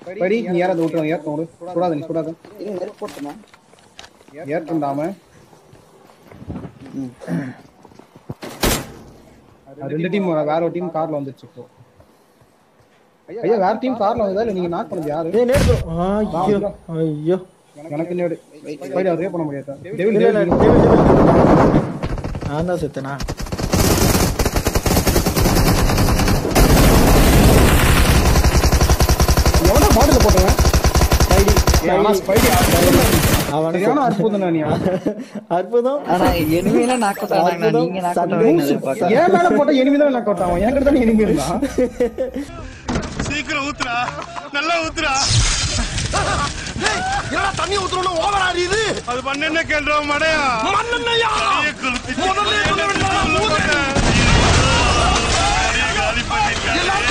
படி நீ ஏறாத விட்டுருவாங்க ஏற்ற விடு சுடாத நீ சுடாத இது நெருப்பு போட்டுமா ஏற்றுண்டாம ரெண்டு டீம் வேற ஒரு டீம் கார்ல வந்துருச்சு இப்போ ஐயா வேற டீம் கார்ல வந்ததா இல்ல நீங்க நாக் பண்ணது யாரு ஏய் நேடு ஐயோ ஐயோ எனக்கு நேடு பைடி அவரே பண்ண முடியாது டெவில் இல்ல இல்ல டெவில் டேவிட், டேவிட். நான் தான் செத்தனா எவ்வளவு பாட்டில் போட்டவன் ஸ்பைடி ஆனா ஸ்பைடி அவன சரியான அற்புதம் நீ அற்புதம் ஆனா எனிமையில நாக் அவுட் ஆனாங்க நீங்க நாக் அவுட் ஆனீங்க ஏன் மேல போட்ட எனிமி தான் நாக் அவுட் ஆகும் என் கிட்ட தான் எனிமி இருந்தான் சீக்கிரம் ஊத்துறா நல்லா ஊத்துறா என்னடா தண்ணி ஊத்துறோம்னு ஓவர் ஆடியுது அது மண்ணெண்ண கேள்றோம் மடையா மண்ணெண்ணையா கையை கொளுத்தி முதல்ல சொல்ல வேண்டாம், ஊது. காலி பண்ணிருக்காங்க